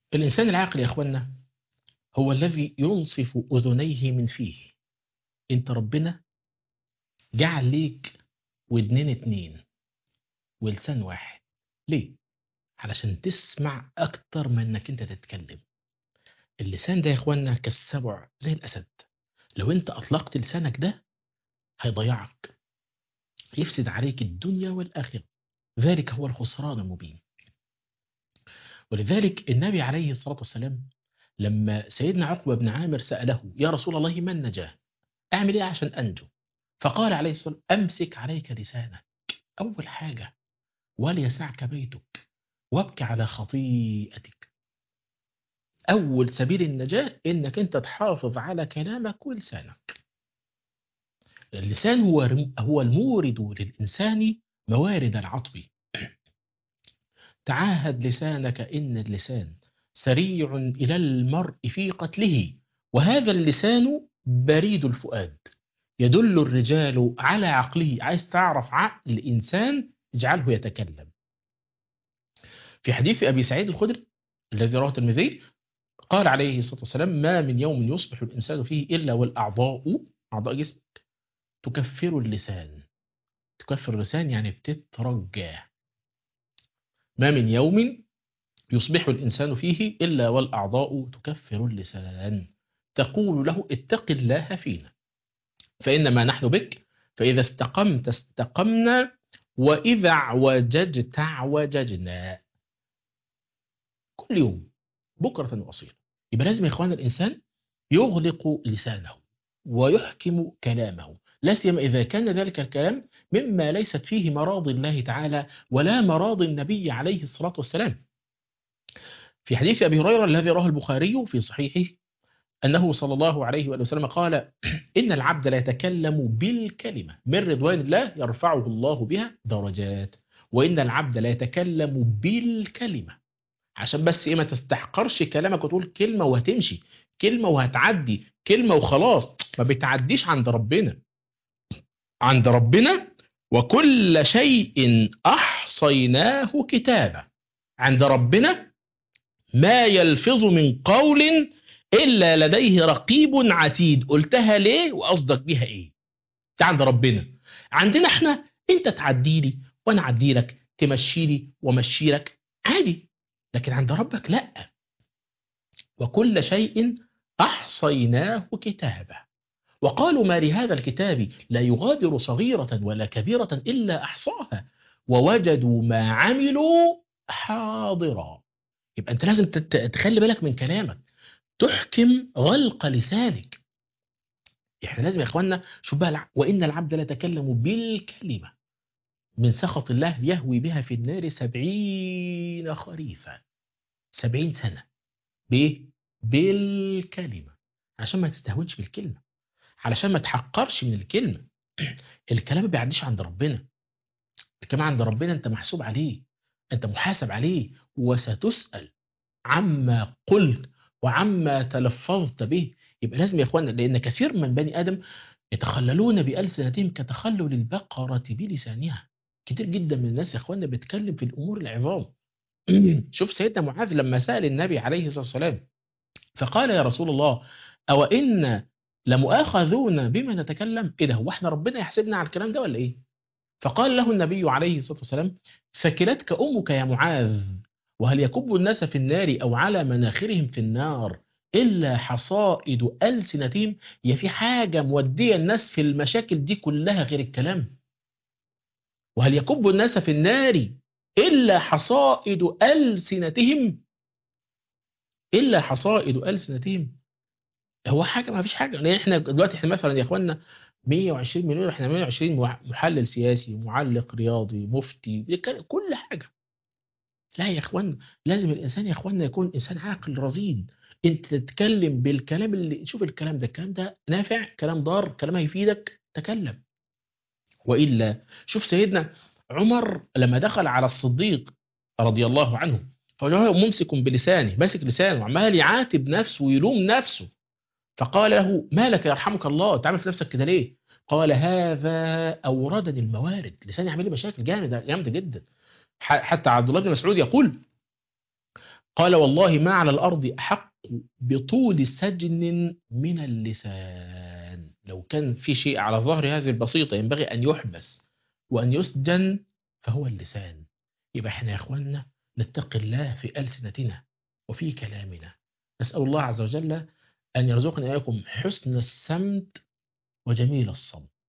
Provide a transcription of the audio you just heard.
الإنسان العاقل يا أخوانا هو الذي ينصف أذنيه من فيه أنت ربنا جعل ليك ودنين اتنين ولسان واحد ليه؟ علشان تسمع أكتر من إنك أنت تتكلم اللسان ده يا إخوانا كالسبع زي الأسد لو أنت أطلقت لسانك ده هيضيعك يفسد عليك الدنيا والآخرة ذلك هو الخسران المبين ولذلك النبي عليه الصلاة والسلام لما سيدنا عقبة بن عامر سأله يا رسول الله ما النجاة أعمل إيه عشان أنجو فقال عليه الصلاة والسلام أمسك عليك لسانك أول حاجة وليسعك بيتك وابك على خطيئتك أول سبيل النجاة إنك أنت تحافظ على كلامك ولسانك اللسان هو هو المورد للإنسان موارد العطب تعاهد لسانك إن اللسان سريع إلى المرء في قتله وهذا اللسان بريد الفؤاد يدل الرجال على عقله عايز تعرف عقل إنسان اجعله يتكلم في حديث أبي سعيد الخدري الذي رواه الترمذي قال عليه الصلاة والسلام ما من يوم يصبح الإنسان فيه إلا والأعضاء أعضاء جسمك تكفر اللسان تكفر اللسان يعني بتترجى ما من يوم يصبح الإنسان فيه إلا والأعضاء تكفر اللسان تقول له اتق الله فينا فإنما نحن بك فإذا استقمت استقمنا وإذا اعوججت اعوججنا كل يوم بكرة وأصيلا يبقى لازم يا إخوان الإنسان يغلق لسانه ويحكم كلامه لا سيما إذا كان ذلك الكلام مما ليست فيه مراض الله تعالى ولا مراض النبي عليه الصلاة والسلام في حديث أبي هريرة الذي رواه البخاري في صحيحه أنه صلى الله عليه وآله وسلم قال إن العبد لا يتكلم بالكلمة من رضوان الله يرفعه الله بها درجات وإن العبد لا يتكلم بالكلمة عشان بس إيه ما تستحقرش كلامك وتقول كلمة وهتمشي كلمة وهتعدي كلمة وخلاص ما بتعديش عند ربنا عند ربنا وكل شيء أحصيناه كتابا عند ربنا ما يلفظ من قول إلا لديه رقيب عتيد قلتها ليه وقصدك بيها إيه ده عند ربنا عندنا احنا انت تعدي لي وانا اعدي لك تمشي لي ومشي لك عادي لكن عند ربك لا وكل شيء احصيناه كتابا وقالوا ما لهذا الكتاب لا يغادر صغيرة ولا كبيرة إلا أحصاها ووجدوا ما عملوا حاضرا يبقى أنت لازم تخلي بالك من كلامك تحكم غلق لسانك احنا لازم يا اخوانا شوف بقى وان العبد ليتكلم بالكلمه من سخط الله يهوي بها في النار سبعين خريفا سبعين سنة بإيه؟ بالكلمة عشان ما تستهونش بالكلمة علشان ما تحقرش من الكلمة الكلام ما بيعديش عند ربنا الكلام عند ربنا انت محسوب عليه انت محاسب عليه وستسأل عما قلت وعما تلفظت به يبقى لازم يا اخوانا لان كثير من بني ادم يتخللون بألسنتهم كتخلل البقرة بلسانها كتير جدا من الناس يا اخوانا بيتكلم في الامور العظام شوف سيدنا معاذ لما سأل النبي عليه الصلاة والسلام فقال يا رسول الله أو إن لمؤاخذون بما نتكلم إيه ده هو احنا ربنا يحسبنا على الكلام ده ولا إيه فقال له النبي عليه الصلاة والسلام فكلتك أمك يا معاذ وهل يكب الناس في النار أو على مناخرهم في النار إلا حصائد ألسنتهم يا في حاجة مودية الناس في المشاكل دي كلها غير الكلام وهل يكب الناس في النار إلا حصائد ألسنتهم إلا حصائد ألسنتهم هو حاجة ما فيش حاجة لأن احنا دلوقتي احنا مثلا يا اخوانا 120 مليون احنا 120 محلل سياسي معلق رياضي مفتي كل حاجة لا يا اخوانا لازم الانسان يا اخوانا يكون انسان عاقل رزين انت تتكلم بالكلام اللي شوف الكلام ده الكلام ده نافع كلام ضار كلام هيفيدك تكلم والا شوف سيدنا عمر لما دخل على الصديق رضي الله عنه فهو ممسك بلسانه ماسك لسانه وعمال يعاتب نفسه ويلوم نفسه فقال له ما لك يرحمك الله تعمل في نفسك كده ليه قال هذا اوردني الموارد لساني عامل لي مشاكل جامده جامده جدا حتى عبد الله بن مسعود يقول قال والله ما على الأرض أحق بطول سجن من اللسان لو كان في شيء على ظهر هذه البسيطة ينبغي أن يحبس وأن يسجن فهو اللسان يبقى احنا يا اخواننا نتقي الله في ألسنتنا وفي كلامنا نسأل الله عز وجل أن يرزقنا إياكم حسن السمت وجميل الصمت